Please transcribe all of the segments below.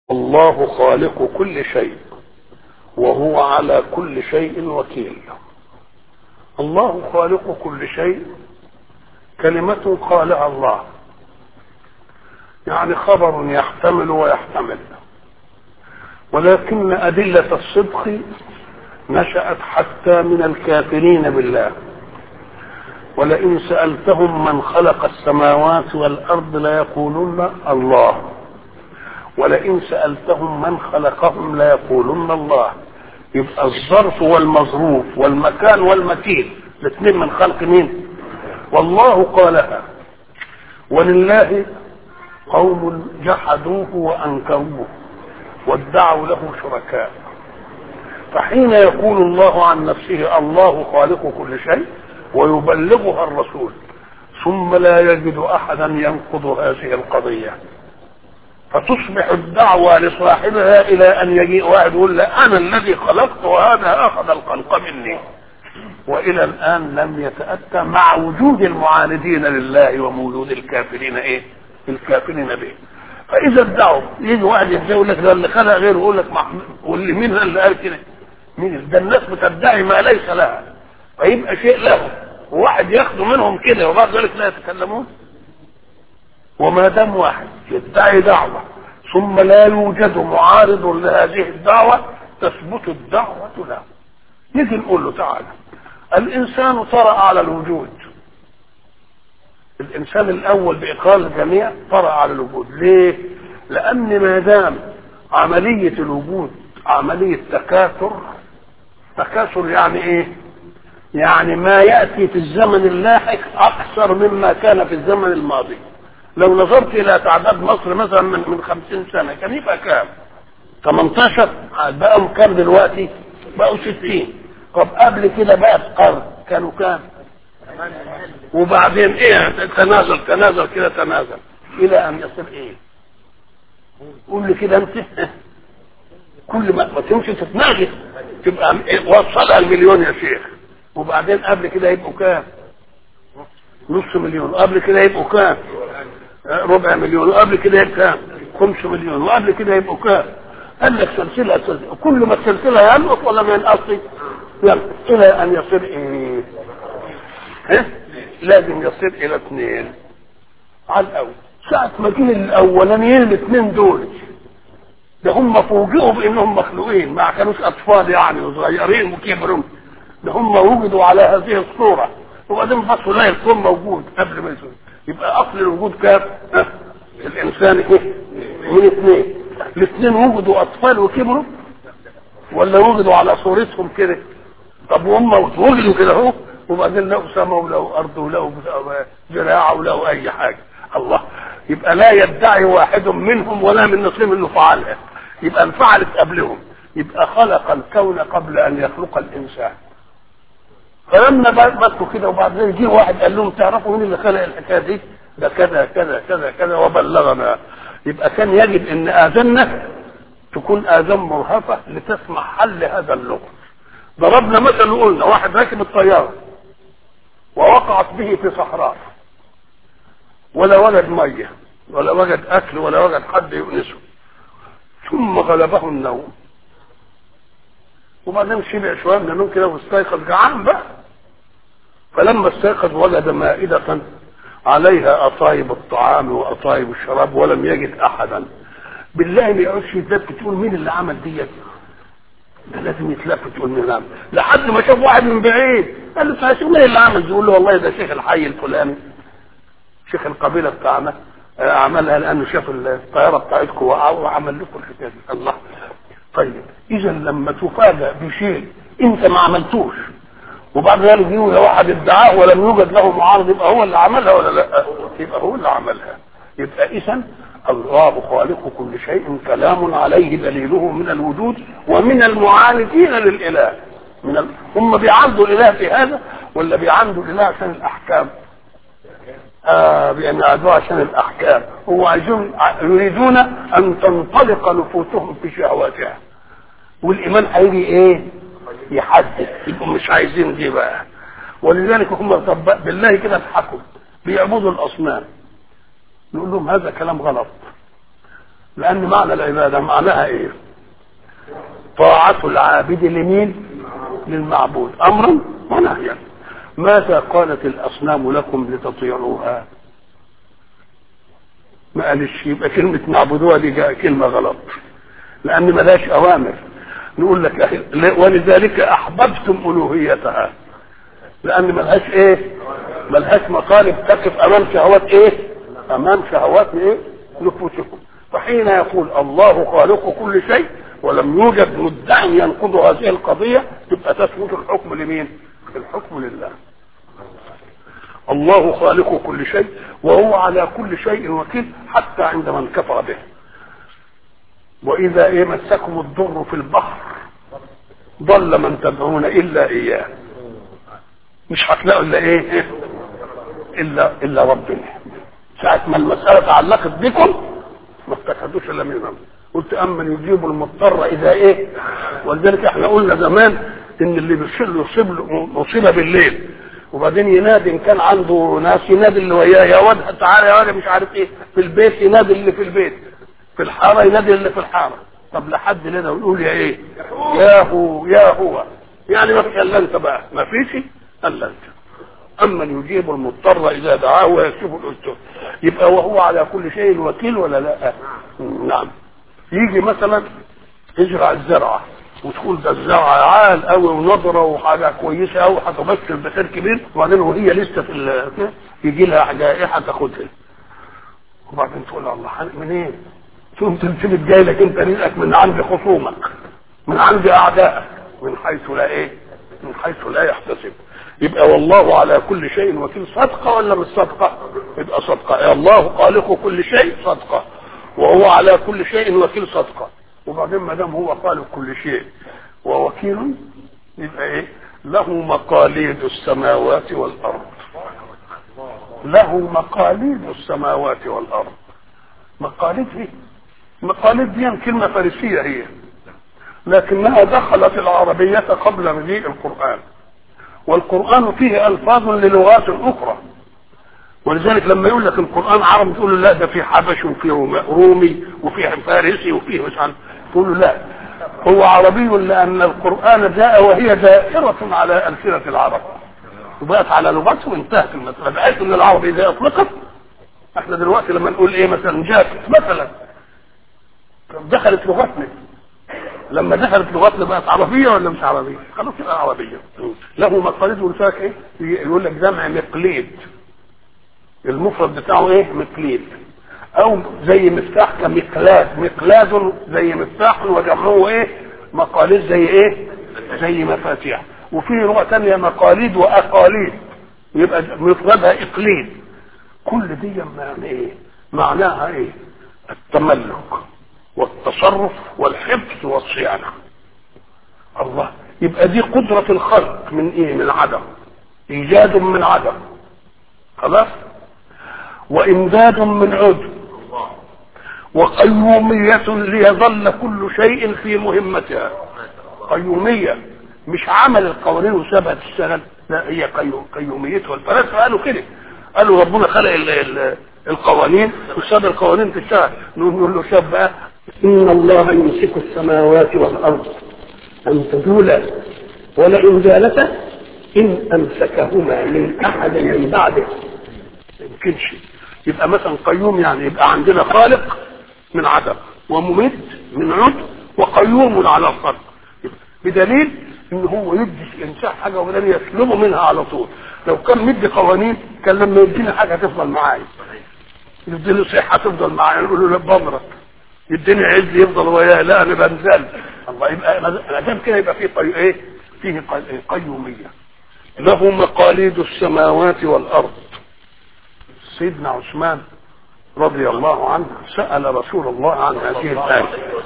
الله خالق كل شيء وهو على كل شيء وكيل الله خالق كل شيء كلمة قالها الله يعني خبر يحتمل ويحتمل ولكن أدلة الصدق نشأت حتى من الكافرين بالله ولئن سألتهم من خلق السماوات والأرض ليقولن الله ولئن سألتهم من خلقهم ليقولن الله يبقى الظرف والمظروف والمكان والمكين الاثنين من خلق مين والله قالها ولله قوم جحدوه وأنكروه وادعوا له شركاء فحين يقول الله عن نفسه الله خالق كل شيء ويبلغها الرسول ثم لا يجد احدا ينقض هذه القضيه فتصبح الدعوة لصاحبها إلى أن يجيء واحد يقول لا أنا الذي خلقت وهذا أخذ الخلق مني وإلى الآن لم يتأتى مع وجود المعاندين لله وموجود الكافرين إيه؟ الكافرين به فإذا ادعوا يجي واحد يقول لك ده اللي خلق غيره يقول لك واللي مين اللي قال كده؟ مين ده الناس بتدعي ما ليس لها فيبقى شيء له وواحد ياخده منهم كده وبعد ذلك لا يتكلمون وما دام واحد يدعي دعوة ثم لا يوجد معارض لهذه الدعوة تثبت الدعوة له نيجي نقول له تعالى الإنسان طرأ على الوجود الإنسان الأول بإقرار الجميع طرأ على الوجود ليه؟ لأن ما دام عملية الوجود عملية تكاثر تكاثر يعني إيه؟ يعني ما يأتي في الزمن اللاحق أكثر مما كان في الزمن الماضي لو نظرت الى تعداد مصر مثلا من من 50 سنه كان يبقى كام؟ 18 بقوا كام دلوقتي؟ بقوا 60 طب قبل كده بقى في قرن كانوا كام؟ وبعدين ايه تنازل تنازل كده تنازل الى ان يصل ايه؟ قول لي كده انت كل ما ما تمشي تتناقش تبقى وصلها المليون يا شيخ وبعدين قبل كده يبقوا كام؟ نص مليون قبل كده يبقوا كام؟ ربع مليون وقبل كده يبقى كام؟ خمس مليون وقبل كده يبقوا كام؟ قال لك سلسله سلسله كل ما السلسله ينقص ولا ما ينقصش؟ يلا الى ان يصير ايه؟ ها؟ لازم يصير الى اثنين على الاول ساعة ما جه الاولانيين الاثنين دول ده هم فوجئوا بانهم مخلوقين ما كانوش اطفال يعني وصغيرين وكبروا ده هم وجدوا على هذه الصوره وبعدين بصوا لا الكون موجود قبل ما يصير يبقى اصل الوجود كام؟ الانسان ايه؟ من اثنين الاثنين وجدوا اطفال وكبروا ولا وجدوا على صورتهم كده طب وهم وجدوا كده اهو وبعدين لقوا سماء ولقوا ارض ولقوا زراعه ولقوا اي حاجه الله يبقى لا يدعي واحد منهم ولا من نصيب انه فعلها يبقى انفعلت قبلهم يبقى خلق الكون قبل ان يخلق الانسان فلما بكوا كده وبعدين جه واحد قال لهم تعرفوا مين اللي خلق الحكايه دي؟ ده كذا كذا كذا كذا وبلغنا يبقى كان يجب ان اذاننا تكون اذان مرهفه لتسمع حل هذا اللغز ضربنا مثل وقلنا واحد راكب الطياره ووقعت به في صحراء ولا وجد ميه ولا وجد اكل ولا وجد حد يؤنسه ثم غلبه النوم وبعدين شبع شويه من النوم كده واستيقظ جعان بقى فلما استيقظ وجد مائدة عليها أطايب الطعام وأطايب الشراب ولم يجد أحدا بالله ما يقعدش يتلف تقول مين اللي عمل ديت ده لازم يتلف تقول مين اللي عمل لحد ما شاف واحد من بعيد قال له تعالى مين اللي عمل يقول له والله ده شيخ الحي الفلاني شيخ القبيلة بتاعنا عملها لأنه شاف الطيارة بتاعتكم وعمل لكم الحكاية دي الله طيب اذا لما تفاجأ بشيء انت ما عملتوش وبعد ذلك يجي واحد ادعاه ولم يوجد له معارض يبقى هو اللي عملها ولا لا؟ يبقى هو اللي عملها يبقى اذا الله خالق كل شيء كلام عليه دليله من الوجود ومن المعاندين للاله من ال... هم بيعاندوا الاله في هذا ولا بيعاندوا الاله عشان الاحكام؟ آه بيعاندوه عشان الاحكام هو عايزون يريدون ان تنطلق نفوسهم في شهواتها والايمان هيجي ايه يحدد يبقوا مش عايزين دي بقى ولذلك هم طب بالله كده اضحكوا بيعبدوا الاصنام نقول لهم هذا كلام غلط لان معنى العباده معناها ايه طاعه العابد لمين للمعبود امرا ونهيا ماذا قالت الاصنام لكم لتطيعوها ما قالش يبقى كلمه نعبدوها دي جاء كلمه غلط لان ملاش اوامر نقول لك ولذلك احببتم الوهيتها لان ملهاش ايه ملهاش مطالب تقف امام شهوات ايه امام شهوات ايه نفوسكم فحين يقول الله خالق كل شيء ولم يوجد مدع ينقض هذه القضية تبقى تثبت الحكم لمين الحكم لله الله خالق كل شيء وهو على كل شيء وكيل حتى عند من كفر به واذا ايه مسكم الضر في البحر ضل من تدعون الا اياه مش هتلاقوا الا ايه الا الا ربنا ساعة ما المسألة تعلقت بكم ما افتكرتوش الا منهم قلت امن يجيب المضطر اذا ايه ولذلك احنا قلنا زمان ان اللي بيصيب له يصيب له مصيبه بالليل وبعدين ينادي ان كان عنده ناس ينادي اللي وياه يا واد تعالى يا واد مش عارف ايه في البيت ينادي اللي في البيت في الحاره ينادي اللي في الحاره طب لحد لنا ويقول يا ايه يا هو يا هو يعني ما في الا انت بقى ما فيش الا انت امن يجيب المضطر اذا دعاه ويكشف الاسر يبقى وهو على كل شيء وكيل ولا لا نعم يجي مثلا يزرع الزرعه وتقول ده الزرعه عال قوي ونضره وحاجه كويسه قوي هتبشر بخير كبير وبعدين وهي لسه في يجي لها جائحه تاخدها وبعدين تقول الله منين؟ تقوم تمسك جاي لك انت رزقك من عند خصومك من عند اعدائك من حيث لا ايه؟ من حيث لا يحتسب يبقى والله على كل شيء وكيل صدقه ولا مش صدقه؟ يبقى صدقه الله خالق كل شيء صدقه وهو على كل شيء وكيل صدقه وبعدين ما دام هو خالق كل شيء ووكيل يبقى ايه؟ له مقاليد السماوات والارض له مقاليد السماوات والارض مقاليد ايه؟ مقاليد دي كلمه فارسيه هي لكنها دخلت العربيه قبل مجيء القران والقران فيه الفاظ للغات اخرى ولذلك لما يقول لك القران عربي تقول له لا ده في حبش وفي رومي وفي فارسي وفيه مش عارف تقول له لا هو عربي لان القران جاء وهي دائره على السنه العرب وبقت على لغته وانتهت المساله بحيث ان العربي اذا اطلقت احنا دلوقتي لما نقول ايه مثلا جاكيت مثلا دخلت لغتنا لما دخلت لغتنا بقت عربيه ولا مش عربيه؟ خلاص يبقى عربيه له مقاليد ولسانك ايه؟ يقول لك جمع مقليد المفرد بتاعه ايه؟ مقليد او زي مفتاح كمقلاد مقلاد زي مفتاح وجمعه ايه؟ مقاليد زي ايه؟ زي مفاتيح وفي لغه ثانيه مقاليد واقاليد يبقى مفردها اقليد كل دي يعني ايه؟ معناها ايه؟ التملك والتصرف والحفظ والصيانة الله يبقى دي قدرة الخلق من ايه من عدم ايجاد من عدم خلاص وامداد من عدم وقيومية ليظل كل شيء في مهمتها قيومية مش عمل القوانين وسابها تشتغل لا هي قيوم قيوميتها الفلاسفة قالوا كده قالوا ربنا خلق ال ال القوانين وساب القوانين تشتغل نقول له شاب بقى إن الله يمسك السماوات والأرض أن تزولا ولئن زالتا إن أمسكهما من أحد من بعده ما يمكنش يبقى مثلا قيوم يعني يبقى عندنا خالق من عدم وممد من عد وقيوم على الخلق بدليل ان هو يدي الانسان حاجه وبعدين يسلبه منها على طول لو كان مدي قوانين كان لما يديني حاجه تفضل معايا يديني صحه تفضل معايا نقول له بمرض يديني عز يفضل وياه لا انا بنزل الله يبقى ما دام كده يبقى فيه قي... ايه فيه قيوميه له مقاليد السماوات والارض سيدنا عثمان رضي الله عنه سال رسول الله عن هذه الايه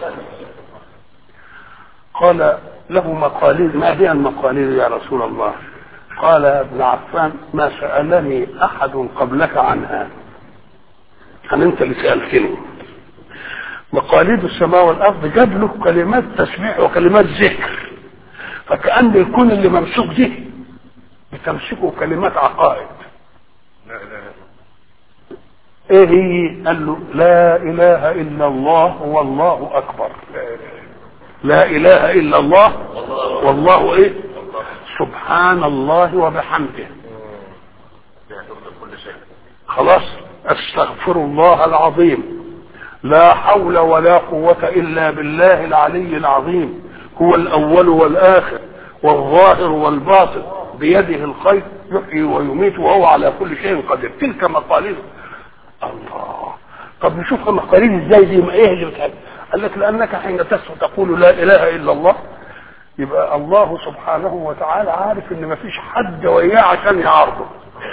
قال له مقاليد ما هي المقاليد يا رسول الله قال يا ابن عفان ما سالني احد قبلك عنها أنا انت اللي سالتني مقاليد السماء والارض جاب له كلمات تسبيح وكلمات ذكر فكأن الكون اللي ممسوك دي بتمسكه كلمات عقائد ايه هي قال له لا اله الا الله والله اكبر لا اله الا الله والله ايه سبحان الله وبحمده خلاص استغفر الله العظيم لا حول ولا قوة إلا بالله العلي العظيم هو الأول والآخر والظاهر والباطن بيده الخير يحيي ويميت وهو على كل شيء قدير تلك مقاليد الله طب نشوف مقاليد ازاي دي ايه اللي بتحب قال لك لانك حين تسمع تقول لا اله الا الله يبقى الله سبحانه وتعالى عارف ان مفيش حد وياه عشان يعارضه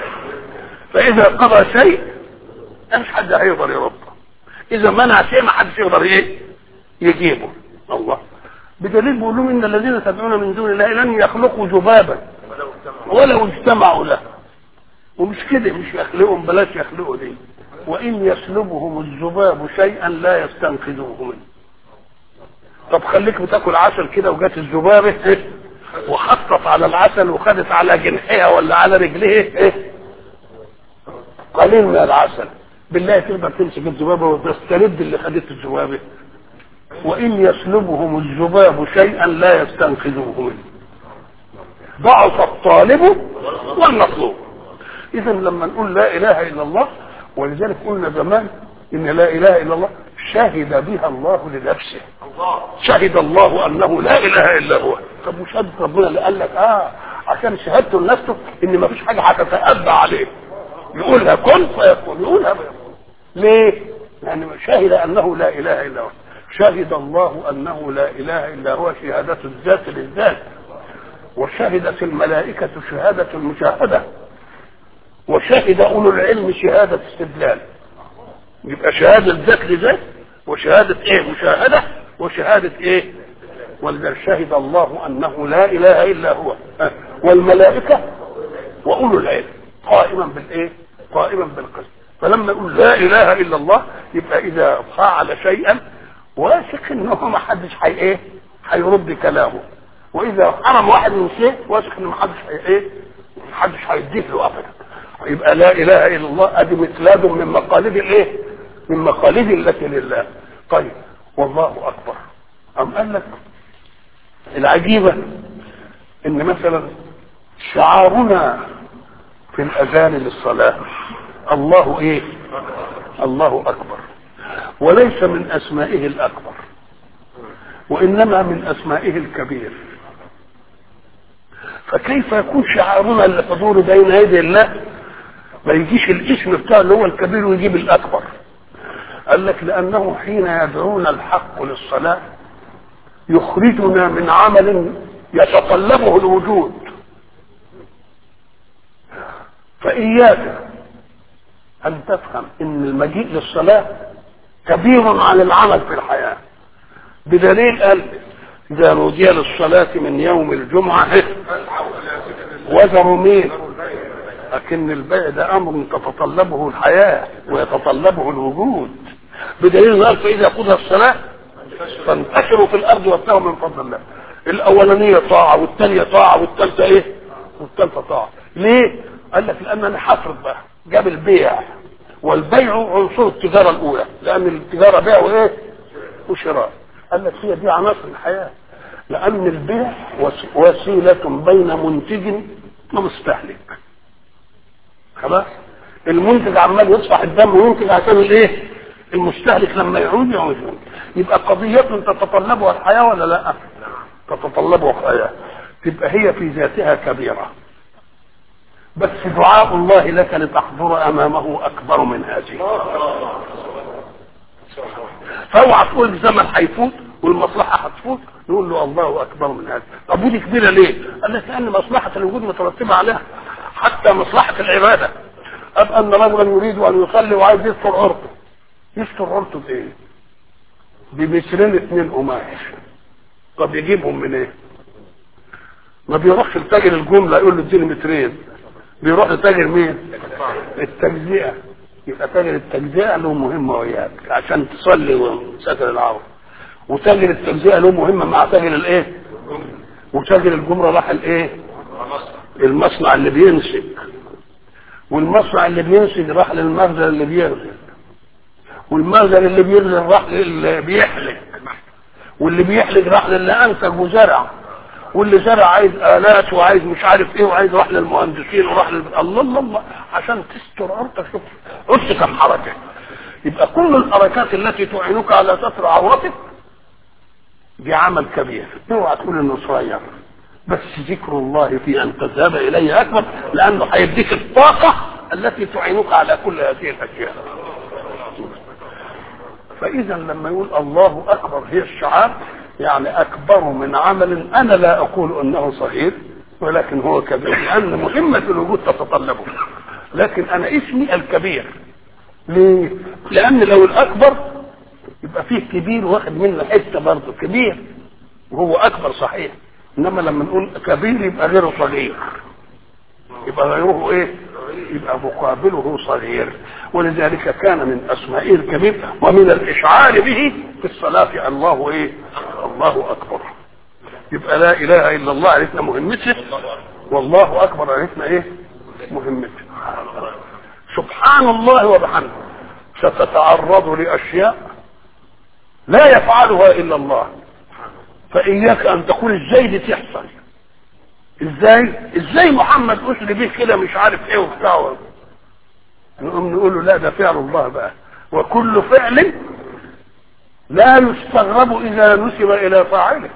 فاذا قضى شيء مش حد هيقدر يرده اذا منع شيء ما حدش يقدر ايه يجيبه الله بدليل بيقول لهم ان الذين تدعون من دون الله لن يخلقوا ذبابا ولو اجتمعوا له ومش كده مش يخلقهم بلاش يخلقوا دي وان يسلبهم الذباب شيئا لا يستنقذوه منه طب خليك بتاكل عسل كده وجات الذبابه إيه؟ وحطت على العسل وخدت على جنحها ولا على رجليه إيه؟ قليل من العسل بالله تقدر تمسك الذبابه وتسترد اللي خدته الذبابه وان يسلبهم الذباب شيئا لا يستنقذوه منه ضعف الطالب والمطلوب اذا لما نقول لا اله الا الله ولذلك قلنا زمان ان لا اله الا الله شهد بها الله لنفسه شهد الله انه لا اله الا هو طب وشهد ربنا اللي قال لك اه عشان شهادته لنفسه ان ما فيش حاجه هتتأبى عليه يقولها كن فيكون يقولها فيكون ليه؟ يعني شهد انه لا اله الا هو شهد الله انه لا اله الا هو شهاده الذات للذات وشهدت الملائكه شهاده المشاهده وشهد اولو العلم شهاده استدلال يبقى شهاده ذات لذات وشهاده ايه مشاهده وشهاده ايه ولذلك شهد الله انه لا اله الا هو والملائكه واولو العلم قائما بالايه قائما بالقسط فلما يقول لا اله الا الله يبقى اذا فعل شيئا واثق انه ما حدش حي ايه هيرد كلامه واذا حرم واحد من شيء واثق ان ما حدش حي ايه ما حدش هيديه له ابدا يبقى لا اله الا الله ادي مثلاد من مقاليد الايه من مقاليد التي لله طيب والله اكبر ام قال لك العجيبه ان مثلا شعارنا في الاذان للصلاه الله ايه الله اكبر وليس من اسمائه الاكبر وانما من اسمائه الكبير فكيف يكون شعارنا الحضور بين يدي الله ما يجيش الاسم بتاعه اللي هو الكبير ويجيب الاكبر قال لك لانه حين يدعون الحق للصلاه يخرجنا من عمل يتطلبه الوجود فإياك أن تفهم أن المجيء للصلاة كبير عن العمل في الحياة بدليل قال إذا نودي للصلاة من يوم الجمعة وزروا مين لكن البيع ده أمر تتطلبه الحياة ويتطلبه الوجود بدليل قال فإذا قضى الصلاة فانتشروا في الأرض وابتغوا من فضل الله الأولانية طاعة والثانية طاعة والثالثة إيه؟ والثالثة طاعة ليه؟ قال لك لان انا حفرض بقى جاب البيع والبيع عنصر التجاره الاولى لان التجاره بيع وايه وشراء قال لك هي دي عناصر الحياه لان البيع وسيله بين منتج ومستهلك خلاص المنتج عمال يصفح الدم وينتج عشان الايه المستهلك لما يعود يعود يبقى قضية تتطلبها الحياة ولا لا تتطلبها الحياة تبقى هي في ذاتها كبيرة بس دعاء الله لك لتحضر امامه اكبر من هذه فاوعى تقول الزمن هيفوت والمصلحه هتفوت نقول له الله اكبر من هذا طب ودي كبيره ليه؟ قال لك لان مصلحه الوجود مترتبه عليها حتى مصلحه العباده أب ان رجلا يريد ان يصلي وعايز يستر عرضه يستر عرضه بايه؟ بمترين اتنين قماش طب يجيبهم من ايه؟ ما بيروحش لتاجر الجمله يقول له اديني مترين بيروح لتاجر مين؟ التجزئه يبقى تاجر التجزئه له مهمه وياك عشان تصلي وتسكر العرض وتاجر التجزئه له مهمه مع تاجر الايه؟ وتاجر الجمره راح الايه؟ المصنع اللي بينسج والمصنع اللي بينسج راح للمخزن اللي بينسج والمخزن اللي بيرزق راح للي بيحلق واللي بيحلق راح للي انتج وزرع واللي زرع عايز الات وعايز مش عارف ايه وعايز راح للمهندسين وراح لل... الله الله الله عشان تستر ارضك شوف قلت كم حركه يبقى كل الحركات التي تعينك على ستر عورتك دي عمل كبير اوعى تقول انه صغير بس ذكر الله في ان تذهب اليه اكبر لانه هيديك الطاقه التي تعينك على كل هذه الاشياء فاذا لما يقول الله اكبر هي الشعار يعني اكبر من عمل انا لا اقول انه صغير ولكن هو كبير لان مهمه الوجود تتطلبه لكن انا اسمي الكبير ليه؟ لان لو الاكبر يبقى فيه كبير واخد منه حته برضه كبير وهو اكبر صحيح انما لما نقول كبير يبقى غيره صغير يبقى غيره ايه يبقى مقابله صغير ولذلك كان من اسمائه الكبير ومن الاشعار به في الصلاه الله ايه الله اكبر يبقى لا اله الا الله عرفنا مهمته والله اكبر عرفنا ايه مهمته سبحان الله وبحمده ستتعرض لاشياء لا يفعلها الا الله فاياك ان تقول ازاي دي تحصل ازاي ازاي محمد اسري به كده مش عارف ايه وبتاع نقوم نقول له لا ده فعل الله بقى وكل فعل لا يستغرب اذا نسب الى فاعله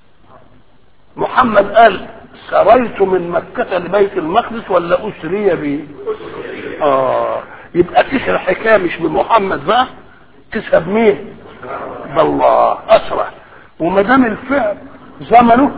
محمد قال سريت من مكة لبيت المقدس ولا أسري بي؟ آه يبقى تسرى حكاية مش بمحمد بقى تسهب مين؟ بالله أسرى وما دام الفعل زمنه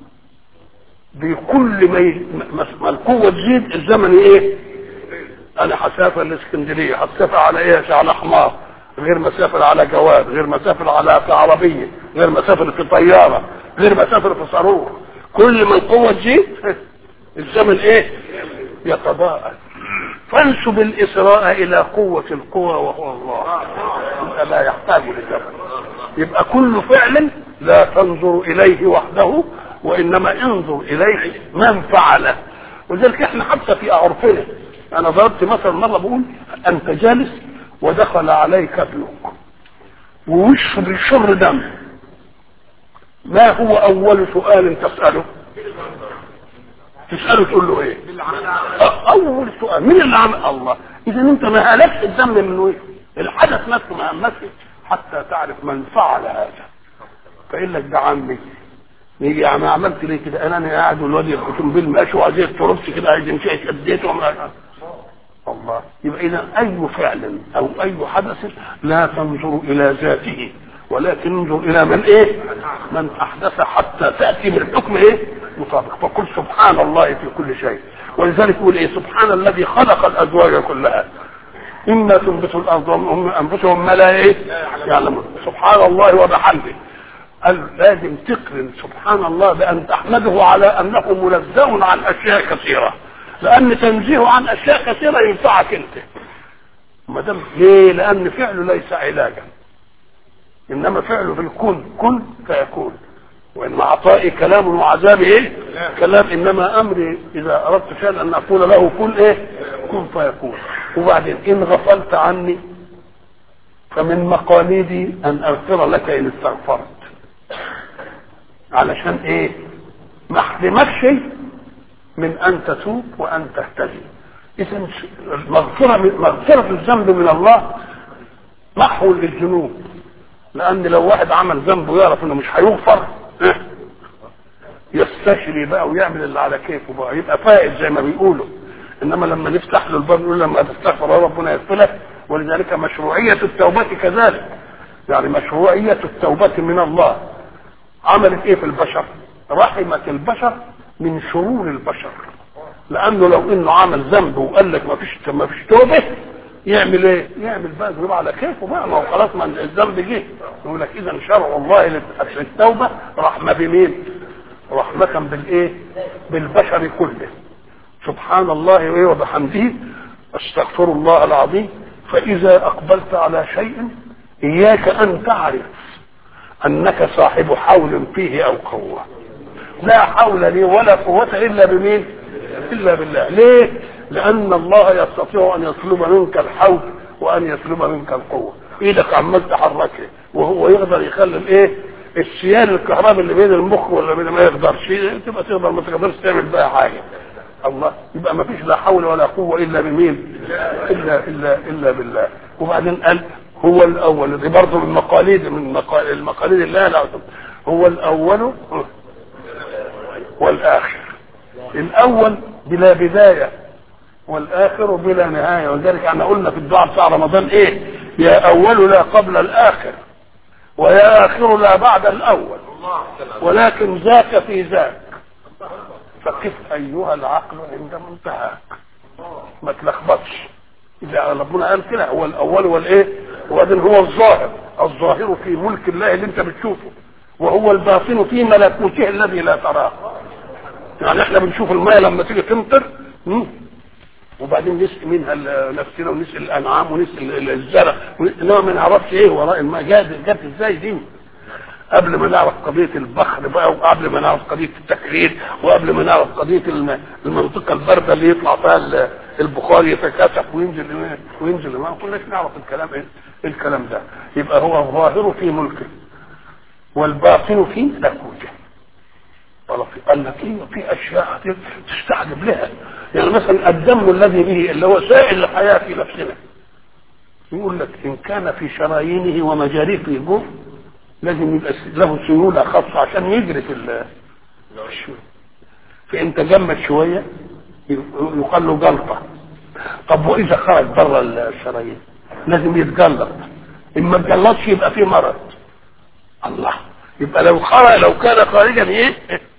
بكل ما, ي... ما القوة تزيد الزمن ايه؟ انا هسافر الاسكندرية هسافر على ايه؟ على حمار غير مسافر على جواد غير مسافر على في عربية غير مسافر في طيارة غير مسافر في صاروخ كل ما القوة تزيد الزمن ايه؟ يتضاءل فانسب الاسراء الى قوة القوى وهو الله يبقى لا يحتاج لزمن يبقى كل فعل لا تنظر اليه وحده وانما انظر اليه من فعله ولذلك احنا حتى في عرفنا انا ضربت مثلا مره بقول انت جالس ودخل عليك ابنك ووشه بيشر دم ما هو اول سؤال تساله تساله تقول له ايه اول سؤال مين اللي عمل الله اذا انت ما هلكت الدم من وين الحدث نفسه ما همسك حتى تعرف من فعل هذا فيقول لك ده عمي يجي يا عم عملت ليه كده انا انا قاعد والواد يقسم بالماشي وعايز التربس كده عايز يمشي اديته الله يبقى اذا اي فعل او اي حدث لا تنظر الى ذاته ولكن انظر الى من ايه من احدث حتى تاتي بالحكم ايه مطابق فقل سبحان الله في كل شيء ولذلك يقول ايه سبحان الذي خلق الازواج كلها إما تنبت الأرض وهم أنفسهم ما لا إيه يعلمون سبحان الله وبحمده قال لازم تقرن سبحان الله بأن تحمده على أنه منزه عن أشياء كثيرة لأن تنزيه عن أشياء كثيرة ينفعك أنت ما دام ليه؟ لأن فعله ليس علاجا إنما فعله في الكون كن فيكون وإن عطائي كلام وعذابي إيه؟ كلام إنما أمري إذا أردت شيئا أن أقول له كن إيه؟ كن فيكون وبعدين إن غفلت عني فمن مقاليدي أن أغفر لك إن استغفرت علشان إيه؟ ما أحرمكش من أن تتوب وأن تهتدي إذا مغفرة مغفرة الذنب من الله محو للذنوب لأن لو واحد عمل ذنب ويعرف إنه مش هيغفر يستشري بقى ويعمل اللي على كيفه بقى يبقى فائز زي ما بيقولوا انما لما نفتح له الباب نقول لما تستغفر ربنا يغفر لك ولذلك مشروعيه التوبه كذلك يعني مشروعيه التوبه من الله عملت ايه في البشر رحمت البشر من شرور البشر لانه لو انه عمل ذنب وقال لك ما فيش ما فيش توبه يعمل ايه؟ يعمل بقى ذنوب على كيفه بقى ما هو خلاص ما الذنب جه يقول لك اذا شرع الله للتوبه رحمه بمين؟ رحمة بالايه؟ بالبشر كله سبحان الله وبحمده استغفر الله العظيم فإذا أقبلت على شيء إياك أن تعرف أنك صاحب حول فيه أو قوة لا حول لي ولا قوة إلا بمين؟ إلا بالله ليه؟ لأن الله يستطيع أن يطلب منك الحول وأن يطلب منك القوة ايدك عمال تحركها وهو يقدر يخلي الايه السيال الكهرباء اللي بين المخ ولا بين ما يقدرش تبقى تقدر ما تقدرش تعمل بقى حاجه الله يبقى ما فيش لا حول ولا قوه الا بمين الا الا الا بالله وبعدين قال هو الاول دي برضه من مقاليد من مقال المقاليد الله لا هو الاول والاخر الاول بلا بدايه والاخر بلا نهايه ولذلك احنا قلنا في الدعاء بتاع رمضان ايه يا اول لا قبل الاخر ويا اخر لا بعد الاول ولكن ذاك في ذاك فقف ايها العقل عند منتهاك ما تلخبطش اذا ربنا قال كده هو الاول والايه وبعدين هو الظاهر الظاهر في ملك الله اللي انت بتشوفه وهو الباطن في ملكوته الذي لا تراه يعني احنا بنشوف الماء لما تيجي تمطر وبعدين نسقي منها نفسنا ونسقي الانعام ونسقي الزرع انما ما نعرفش ايه وراء الماء جات جت ازاي دي قبل ما نعرف قضية البخر بقى وقبل ما نعرف قضية التكرير وقبل ما نعرف قضية المنطقة الباردة اللي يطلع فيها البخار يتكاثف وينزل وينزل ما كناش نعرف الكلام ايه الكلام ده يبقى هو الظاهر في ملكه والباطن في ملكوته قال لك ايه في اشياء تستعجب لها يعني مثلا الدم الذي به اللي هو سائل الحياه في نفسنا يقول لك ان كان في شرايينه ومجاريه في الجوف لازم يبقى له سيوله خاصه عشان يجري في الشويه فان تجمد شويه يقال له جلطه طب واذا خرج بره الشرايين لازم يتجلط ان ما اتجلطش يبقى فيه مرض الله يبقى لو خرج لو كان خارجا ايه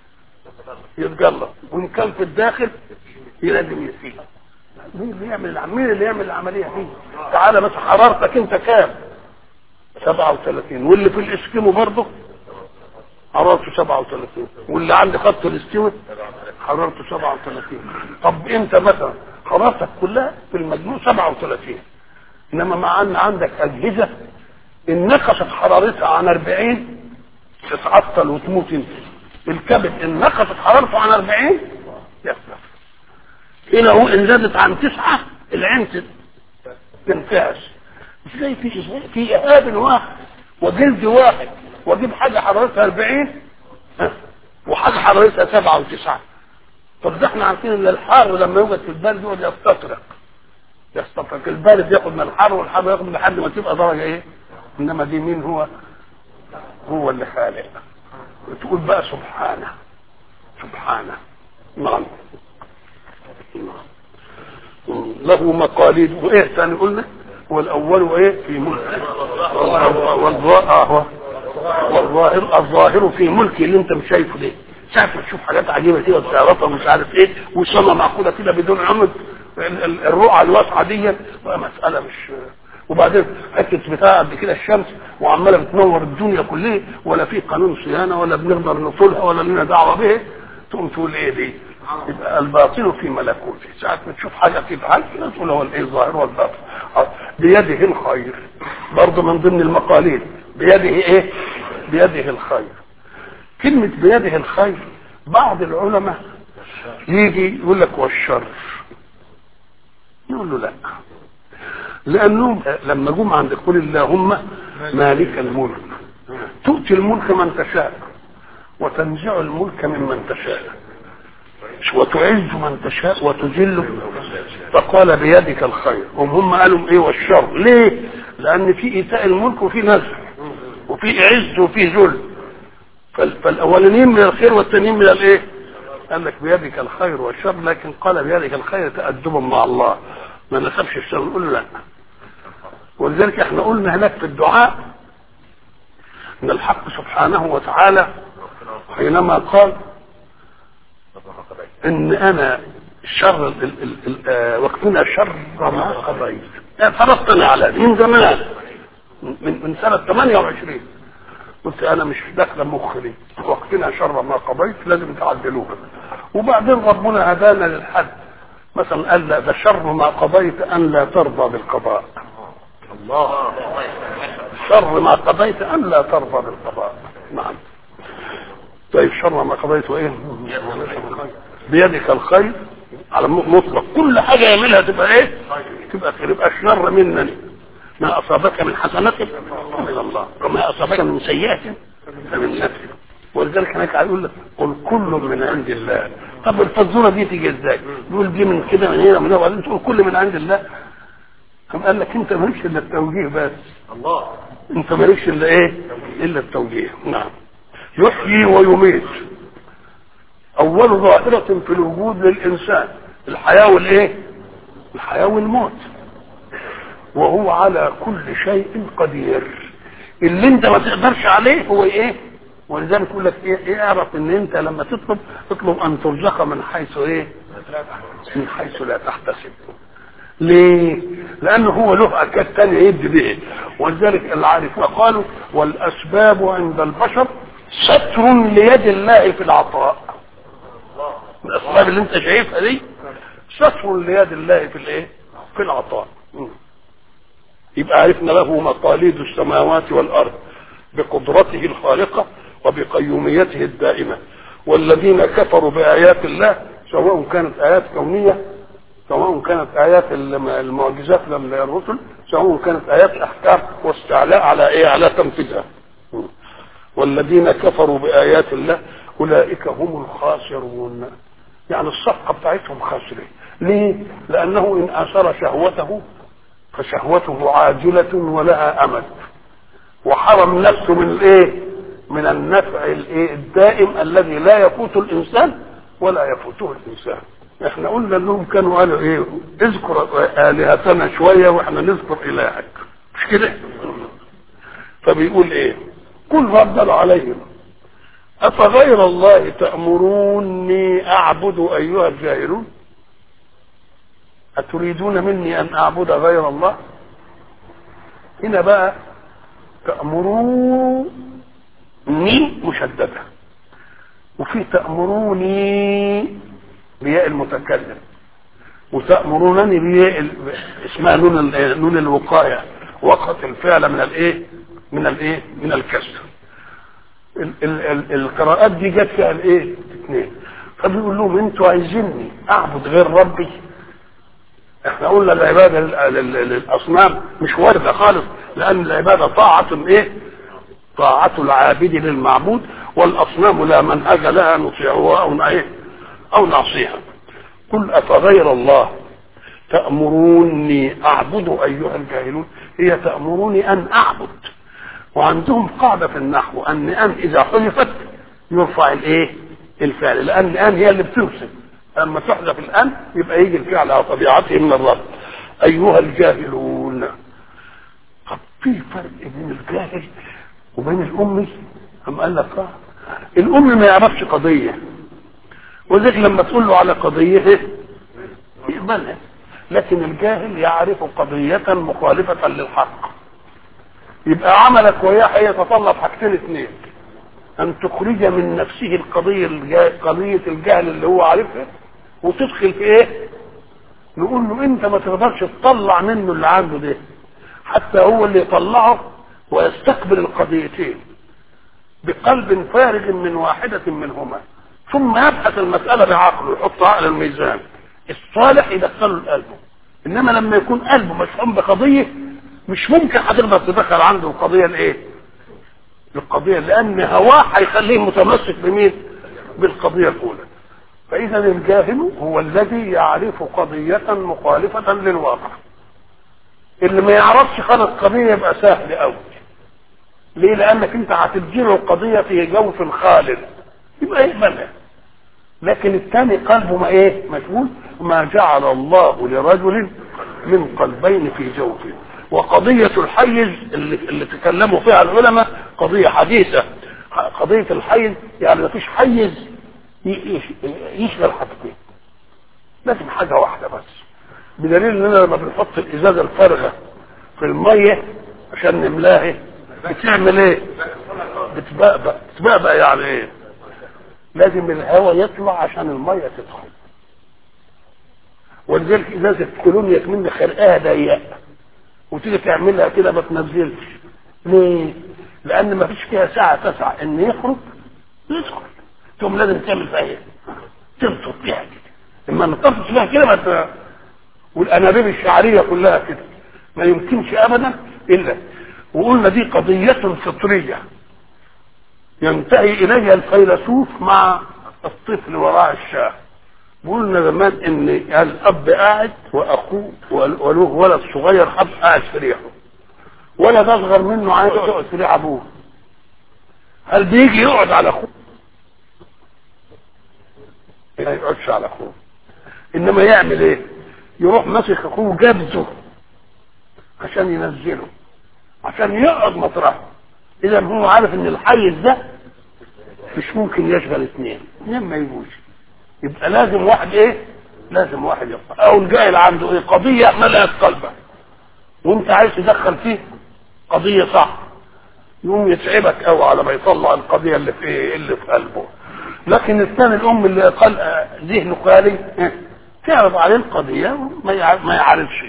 يتجلط وان كان في الداخل لازم يسيب مين اللي يعمل مين اللي يعمل العمليه دي تعالى بس حرارتك انت كام 37 واللي في الاسكيمو برضه حرارته 37 واللي عند خط الاستوى حرارته 37 طب انت مثلا حرارتك كلها في المجموع 37 انما مع ان عندك اجهزه ان نقصت حرارتها عن 40 تتعطل وتموت انت الكبد ان نقصت حرارته عن 40 يخلف هنا هو ان زادت عن تسعة العين تنتهش ازاي في ازاي في اهاب واحد وجلد واحد واجيب حاجه حرارتها 40 وحاجه حرارتها 7 و9 طب ده احنا عارفين ان الحار لما يوجد في البرد يقعد يستطرق يستطرق البارد ياخد من الحر والحر ياخد لحد ما تبقى درجه ايه انما دي مين هو هو اللي خالق تقول بقى سبحانه سبحانه نعم له مقاليد وايه ثاني قلنا والاول ايه في ملك والظاهر والظاهر الظاهر في ملكه اللي انت مش شايفه ده ساعة ما تشوف حاجات عجيبة كده وسيارات ومش عارف ايه والسما معقودة كده بدون عمد الرقعة الواسعة دي مسألة مش وبعدين حته بتاع قد كده الشمس وعماله بتنور الدنيا كلها ولا في قانون صيانه ولا بنقدر نطولها ولا لنا دعوه به تقوم تقول ايه دي؟ يبقى الباطن في ملكوته ساعة ما تشوف حاجة تفعل تقول هو الايه الظاهر والباطن بيده الخير برضه من ضمن المقاليد بيده ايه؟ بيده الخير كلمة بيده الخير بعض العلماء يجي يقول لك والشر يقول له لا لانهم لما جم عند قول اللهم مالك الملك تؤتي الملك من تشاء وتنزع الملك ممن تشاء وتعز من تشاء وتذل فقال بيدك الخير هم هم قالوا ايه والشر ليه لان في ايتاء الملك وفي نزع وفي عز وفي ذل فالاولانيين من الخير والثانيين من الايه قال لك بيدك الخير والشر لكن قال بيدك الخير تأدبا مع الله ما نسبش الشر نقول له لا ولذلك احنا قلنا هناك في الدعاء ان الحق سبحانه وتعالى حينما قال ان انا شر ال ال ال وقتنا شر ما قضيت فرضتني على من زمان من من سنه 28 قلت انا مش داخله مخي وقتنا شر ما قضيت لازم تعدلوها وبعدين ربنا هدانا للحد مثلا قال لا ده شر ما قضيت ان لا ترضى بالقضاء الله شر ما قضيت ان لا ترضى بالقضاء نعم طيب شر ما قضيت وايه بيدك الخير على مطلق كل حاجه يعملها تبقى ايه تبقى خير يبقى شر منني ما اصابك من حسنه من الله وما اصابك من سيئه فمن نفسك ولذلك هناك يقول لك قل كل من عند الله طب الفزوره دي تيجي ازاي؟ يقول دي من كده من هنا من هنا وبعدين تقول كل من عند الله قام قال لك انت مالكش الا التوجيه بس الله انت مالكش الا ايه؟ الا التوجيه نعم يحيي ويميت اول ظاهرة في الوجود للانسان الحياة والايه؟ الحياة والموت وهو على كل شيء قدير اللي انت ما تقدرش عليه هو ايه؟ ولذلك يقول لك ايه, إيه اعرف ان انت لما تطلب اطلب ان ترزق من حيث ايه؟ من حيث لا تحتسب ليه؟ لأنه هو له أكاد تاني يدي به ولذلك العارفون قالوا والأسباب عند البشر ستر ليد الله في العطاء الأسباب اللي أنت شايفها دي ستر ليد الله في الإيه؟ في العطاء يبقى عرفنا له مقاليد السماوات والأرض بقدرته الخارقة وبقيوميته الدائمة والذين كفروا بآيات الله سواء كانت آيات كونية سواء كانت آيات المعجزات للرسل سواء كانت آيات أحكام واستعلاء على إيه على تنفيذها والذين كفروا بآيات الله أولئك هم الخاسرون يعني الصفقة بتاعتهم خاسرة ليه؟ لأنه إن آثر شهوته فشهوته عاجلة ولها أمد وحرم نفسه من الإيه؟ من النفع الإيه؟ الدائم الذي لا يفوت الإنسان ولا يفوته الإنسان احنا قلنا انهم كانوا قالوا ايه اذكر الهتنا شويه واحنا نذكر الهك مش كده فبيقول ايه قل رد عليهم افغير الله تامروني اعبد ايها الجاهلون اتريدون مني ان اعبد غير الله هنا بقى تامروني مشدده وفي تامروني بياء المتكلم وتأمرونني بياء اسمها نون نون الوقاية وقت الفعل من الايه؟ من الايه؟ من الكسر. ال ال ال القراءات دي جت فيها الايه؟ اثنين. فبيقول لهم انتوا عايزيني اعبد غير ربي؟ احنا قلنا العبادة للاصنام مش واردة خالص لان العبادة طاعة ايه؟ طاعة العابد للمعبود والاصنام لا منهج لها نطيعها او ايه؟ أو نعصيها قل أفغير الله تأمروني أعبد أيها الجاهلون هي تأمروني أن أعبد وعندهم قاعدة في النحو أن أن إذا حذفت يرفع الإيه؟ الفعل لأن أن هي اللي بترسل أما تحذف الآن يبقى يجي الفعل على طبيعته من الرب أيها الجاهلون طب في فرق بين الجاهل وبين الأمي أم قال لك آه الأم ما يعرفش قضية وذلك لما تقول له على قضيته يقبلها لكن الجاهل يعرف قضية مخالفة للحق يبقى عملك وياه يتطلب حاجتين اثنين ان تخرج من نفسه القضية الجا... قضية الجهل اللي هو عارفها وتدخل في ايه نقول له انت ما تقدرش تطلع منه اللي عنده ده حتى هو اللي يطلعه ويستقبل القضيتين بقلب فارغ من واحدة منهما ثم يبحث المسألة بعقله يحطها على الميزان الصالح يدخله لقلبه انما لما يكون قلبه مشحون بقضية مش ممكن هتقدر تدخل عنده القضية الايه القضية لان هواه هيخليه متمسك بمين بالقضية الاولى فاذا الجاهل هو الذي يعرف قضية مخالفة للواقع اللي ما يعرفش خالص قضية يبقى سهل قوي ليه لانك انت هتديله القضية في جوف خالد يبقى يقبلها لكن الثاني قلبه ما ايه مشغول ما جعل الله لرجل من قلبين في جوفه وقضية الحيز اللي, اللي تكلموا فيها العلماء قضية حديثة قضية الحيز يعني ما فيش حيز يشغل حاجتين لازم حاجة واحدة بس بدليل اننا لما بنحط الازازة الفارغة في المية عشان نملاها بتعمل ايه بتبقبق بتبقبق يعني ايه لازم الهواء يطلع عشان الميه تدخل ولذلك ازازه كولونيا من خرقها ضيقه وتيجي تعملها كده ما تنزلش ليه؟ لان ما فيش فيها ساعه تسع ان يخرج يدخل ثم لازم تعمل فيها ايه؟ تنطط فيها كده لما نطفش فيها كده ما والانابيب الشعريه كلها كده ما يمكنش ابدا الا وقلنا دي قضيه فطريه ينتهي اليها الفيلسوف مع الطفل وراء الشاه قلنا زمان ان الاب قاعد واخوه وله ولد صغير اب قاعد في ريحه ولد اصغر منه عايز يقعد في ريح ابوه هل بيجي يقعد على اخوه ما يقعدش على اخوه انما يعمل ايه يروح ماسك اخوه جابزه عشان ينزله عشان يقعد مطرحه اذا هو عارف ان الحيز ده مش ممكن يشغل اثنين اثنين ما يجوش يبقى لازم واحد ايه لازم واحد يبقى او الجاهل عنده ايه قضيه ملأت قلبه وانت عايز تدخل فيه قضيه صح يقوم يتعبك قوي على ما يطلع القضيه اللي في إيه؟ اللي في قلبه لكن الثاني الام اللي قال ذهنه خالي تعرض عليه القضيه ما يعرفش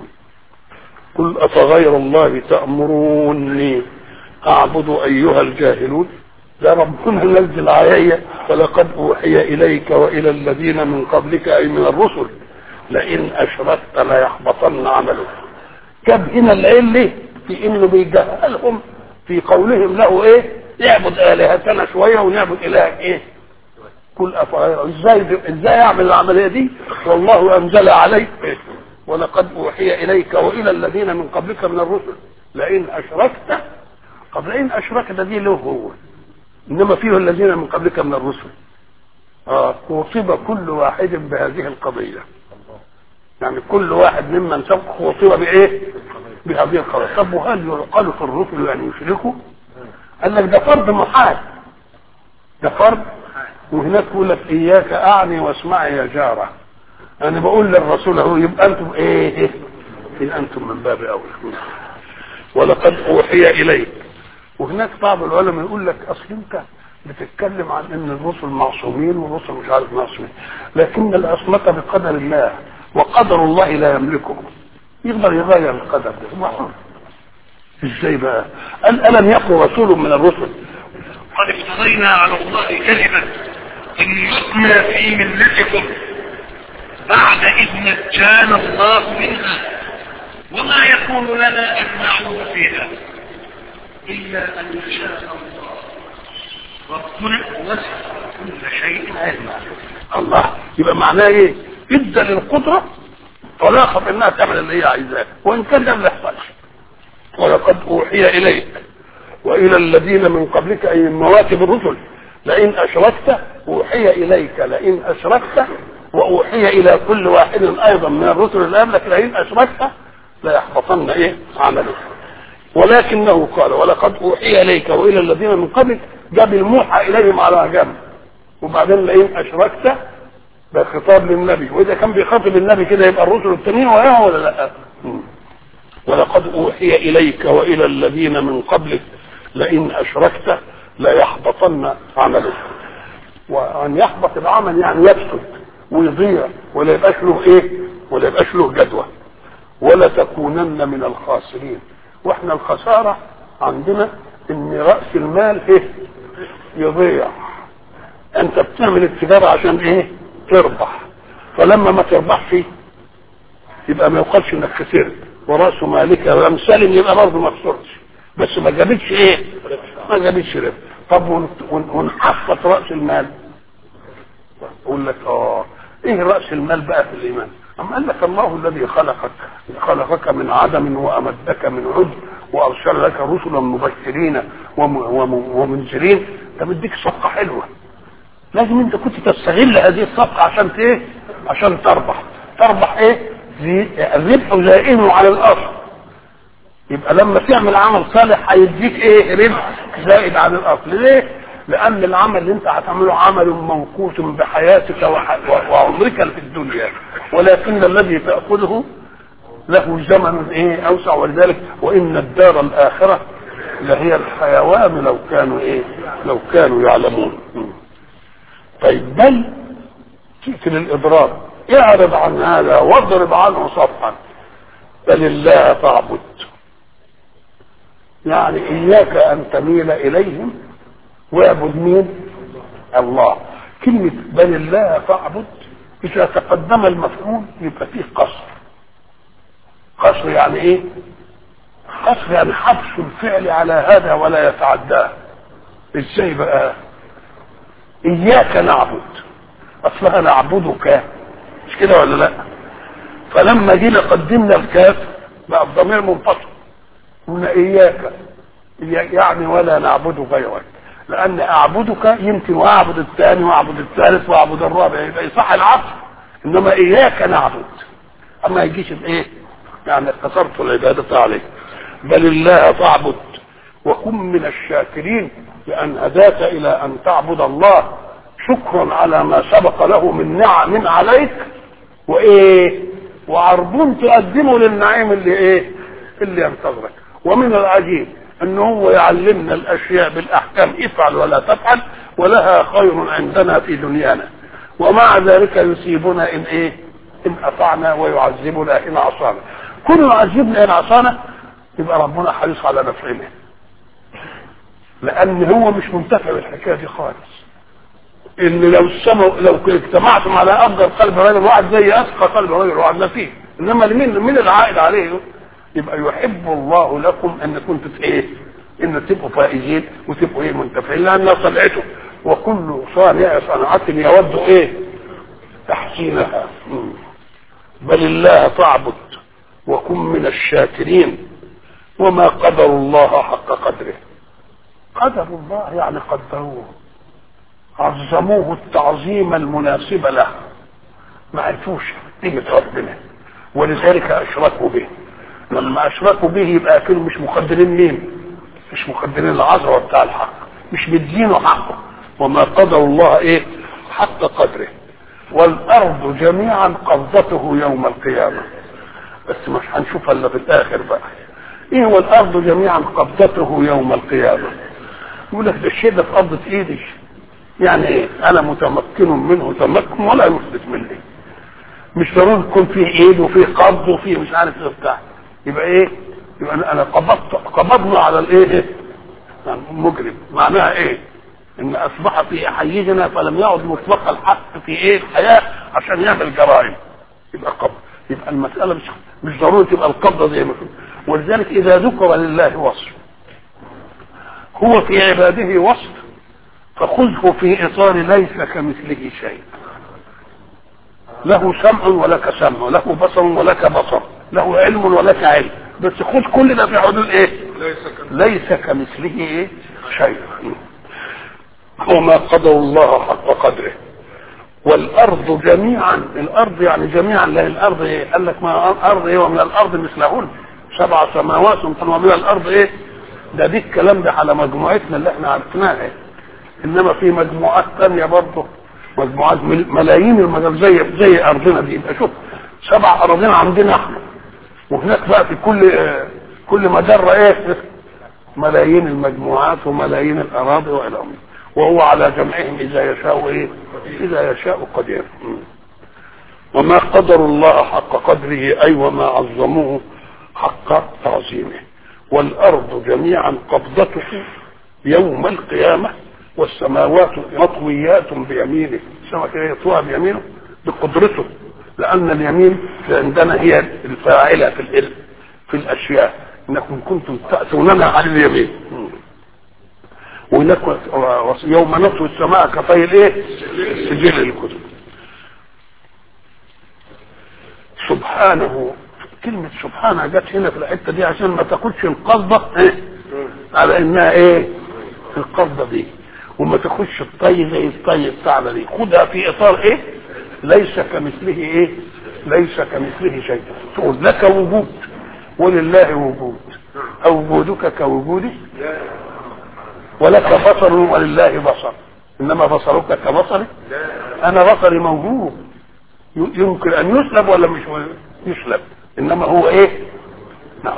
قل افغير الله تامروني اعبد ايها الجاهلون ده ربنا نزل علي ولقد اوحي اليك والى الذين من قبلك اي من الرسل لئن اشركت ليحبطن عملك جاب هنا العله في انه بيجهلهم في قولهم له ايه يعبد الهتنا شويه ونعبد الهك ايه قل افغير ازاي ازاي اعمل العمليه دي والله انزل عليك إيه؟ ولقد اوحي اليك والى الذين من قبلك من الرسل لئن اشركت قبل ان اشركت دي له هو انما فيه الذين من قبلك من الرسل اه وصب كل واحد بهذه القضيه يعني كل واحد ممن سبق وصب بايه بهذه القضيه طب وهل يعقل في الرسل يعني يشركوا قال لك ده فرض محال ده فرض وهناك يقول لك اياك اعني واسمعي يا جاره انا بقول للرسول اهو يبقى انتم ايه إن انتم من باب اولى ولقد اوحي اليك وهناك بعض العلماء يقول لك اصل انت بتتكلم عن ان الرسل معصومين والرسل مش عارف معصومين لكن العصمة بقدر الله وقدر الله لا يملكه يقدر يغير القدر ده هو حر ازاي بقى قال الم يقل رسول من الرسل قد افترينا على الله كذبا ان يتنا في ملتكم بعد اذ نجانا الله منها وما يكون لنا ان نعود فيها الا ان يشاء الله ربنا وسع كل شيء علما الله يبقى معناه ايه ادى للقدره طلاقه في انها تعمل اللي هي عايزاه وان كان ده ما يحصلش ولقد اوحي اليك والى الذين من قبلك اي من مواكب الرسل لئن اشركت اوحي اليك لئن اشركت واوحي الى كل واحد ايضا من الرسل اللي قبلك لئن اشركت ليحبطن ايه عملك ولكنه قال ولقد اوحي اليك والى الذين من قبلك جاب الموحى اليهم على جنب وبعدين لئن اشركت ده خطاب للنبي واذا كان بيخاطب النبي كده يبقى الرسل التانيين وياه ولا لا ولقد اوحي اليك والى الذين من قبلك لئن اشركت ليحبطن عملك وان يحبط العمل يعني يفسد ويضيع ولا يبقاش له ايه ولا يبقاش له جدوى ولا تكونن من الخاسرين واحنا الخساره عندنا ان راس المال ايه يضيع انت بتعمل التجاره عشان ايه تربح فلما ما تربحش يبقى ما يقالش انك خسرت وراس مالك لم سلم يبقى برضه ما خسرتش بس ما جابتش ايه ما جابتش ربح طب ونحفظ راس المال اقول لك اه ايه راس المال بقى في الايمان أم قال لك الله الذي خلقك خلقك من عدم وأمدك من عد وأرسل لك رسلا مبشرين ومنذرين ده مديك صفقة حلوة لازم انت كنت تستغل هذه الصفقة عشان ايه عشان تربح تربح ايه الربح زائنه على الأصل يبقى لما تعمل عمل صالح هيديك ايه ربح زائد عن الأصل ليه لأن العمل اللي أنت هتعمله عمل منقوص بحياتك وعمرك في الدنيا ولكن الذي تأخذه له زمن إيه أوسع ولذلك وإن الدار الآخرة لهي الحيوان لو كانوا إيه لو كانوا يعلمون طيب بل تأتي للإضرار اعرض عن هذا واضرب عنه صفحا بل الله فاعبد يعني إياك أن تميل إليهم واعبد مين الله كلمة بل الله فاعبد إذا تقدم المفعول يبقى فيه قصر قصر يعني ايه قصر يعني حبس الفعل على هذا ولا يتعداه ازاي بقى اياك نعبد اصلها نعبدك مش كده ولا لا فلما جينا قدمنا الكاف بقى الضمير منفصل قلنا اياك يعني ولا نعبد غيرك لان اعبدك يمكن واعبد الثاني واعبد الثالث واعبد الرابع يبقى يصح العصر انما اياك نعبد اما يجيش الايه يعني اقتصرت العبادة عليك بل الله فاعبد وكن من الشاكرين لان هداك الى ان تعبد الله شكرا على ما سبق له من نعم عليك وايه وعربون تقدمه للنعيم اللي ايه اللي ينتظرك ومن العجيب ان هو يعلمنا الاشياء بالاحكام افعل ولا تفعل ولها خير عندنا في دنيانا ومع ذلك يصيبنا ان ايه ان اطعنا ويعذبنا ان عصانا كل يعذبنا ان عصانا يبقى ربنا حريص على نفعنا لان هو مش منتفع بالحكايه دي خالص ان لو السماء لو اجتمعتم على افضل قلب رجل واحد زي اتقى قلب رجل واحد ما فيه انما لمين من العائد عليه يبقى يحب الله لكم ان كنتم في ايه ان تبقوا فائزين وتبقوا ايه منتفعين لان صنعته وكل صانع صنعة يود ايه تحسينها بل الله فاعبد وكن من الشاكرين وما قدر الله حق قدره قدر الله يعني قدروه عظموه التعظيم المناسب له ما عرفوش قيمة ربنا ولذلك أشركوا به لما أشركوا به يبقى كانوا مش مقدرين مين مش مقدرين العظمة بتاع الحق مش مدينه حقه وما قدر الله ايه حق قدره والأرض جميعا قبضته يوم القيامة بس مش هنشوفها الا في الآخر بقى ايه هو الأرض جميعا قبضته يوم القيامة يقول لك ده الشيء ده في قبضة ايدي يعني ايه انا متمكن منه تمكن ولا يفلت مني مش ضروري يكون فيه ايد وفيه قبض وفيه مش عارف ايه بتاع يبقى ايه يبقى انا قبضت قبضنا على الايه يعني مجرم معناها ايه ان اصبح في حيزنا فلم يعد مطلق الحق في ايه الحياه عشان يعمل جرائم يبقى قبض يبقى المساله مش مش ضروري تبقى القبضه زي ما ولذلك اذا ذكر لله وصف هو في عباده وصف فخذه في اطار ليس كمثله شيء له سمع ولك سمع له بصر ولك بصر له علم ولك علم بس خذ كل ده في حدود ايه ليس كمثله ايه شيء وما قدر الله حق قدره والارض جميعا الارض يعني جميعا لا الارض ايه قال لك ما الارض ايه ومن الارض مثلهن سبع سماوات ومن الارض ايه ده دي الكلام ده على مجموعتنا اللي احنا عرفناها انما في مجموعات ثانيه برضه مجموعات ملايين المجال زي زي ارضنا دي يبقى شوف سبع اراضين عندنا احنا وهناك بقى في كل كل مجره ايه ملايين المجموعات وملايين الاراضي والى اخره وهو على جمعهم اذا يشاء ايه اذا يشاء قدير وما قدر الله حق قدره اي وما عظموه حق تعظيمه والارض جميعا قبضته يوم القيامه والسماوات مطويات بيمينه السماء كده يطوها بيمينه بقدرته لان اليمين عندنا هي الفاعله في العلم في الاشياء انكم كنتم تاتوننا على اليمين وهناك يوم نطوي السماء كطي الايه؟ سجل الكتب سبحانه كلمة سبحانه جت هنا في الحتة دي عشان ما تاخدش القبضة إيه؟ على انها ايه؟ القبضة دي وما تاخدش الطي زي الطي بتاعنا دي خدها في اطار ايه؟ ليس كمثله ايه؟ ليس كمثله شيء تقول لك وجود ولله وجود أو وجودك كوجودي ولك بصر ولله بصر انما بصرك كبصري انا بصري موجود يمكن ان يسلب ولا مش يسلب انما هو ايه نعم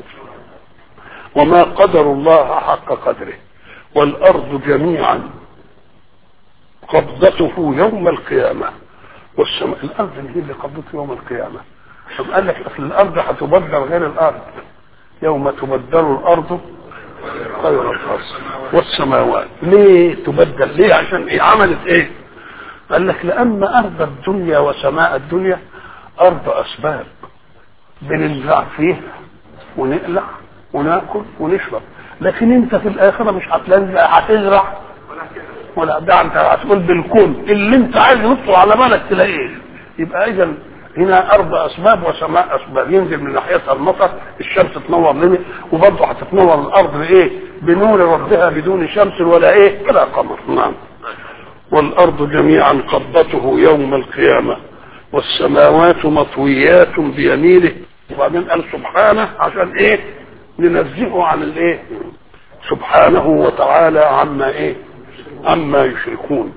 وما قدر الله حق قدره والارض جميعا قبضته يوم القيامه والسماء الارض هي اللي قبضته يوم القيامه طب قال لك اصل الارض هتبدل غير الارض يوم تبدل الارض غير الارض والسماوات ليه تبدل ليه عشان ايه عملت ايه قال لك لان ارض الدنيا وسماء الدنيا ارض اسباب بنزرع فيه ونقلع وناكل ونشرب لكن انت في الاخره مش هتنزع هتزرع ولا ده انت هتقول بالكون اللي انت عايز ينطه على بالك تلاقيه يبقى اذا هنا ارض اسباب وسماء اسباب ينزل من ناحيتها المطر الشمس تنور لنا وبرضه هتتنور الارض بايه؟ بنور ربها بدون شمس ولا ايه؟ ولا قمر نعم والارض جميعا قبضته يوم القيامه والسماوات مطويات بيمينه وبعدين قال سبحانه عشان ايه؟ ننزهه عن الايه؟ سبحانه وتعالى عما ايه؟ عما يشركون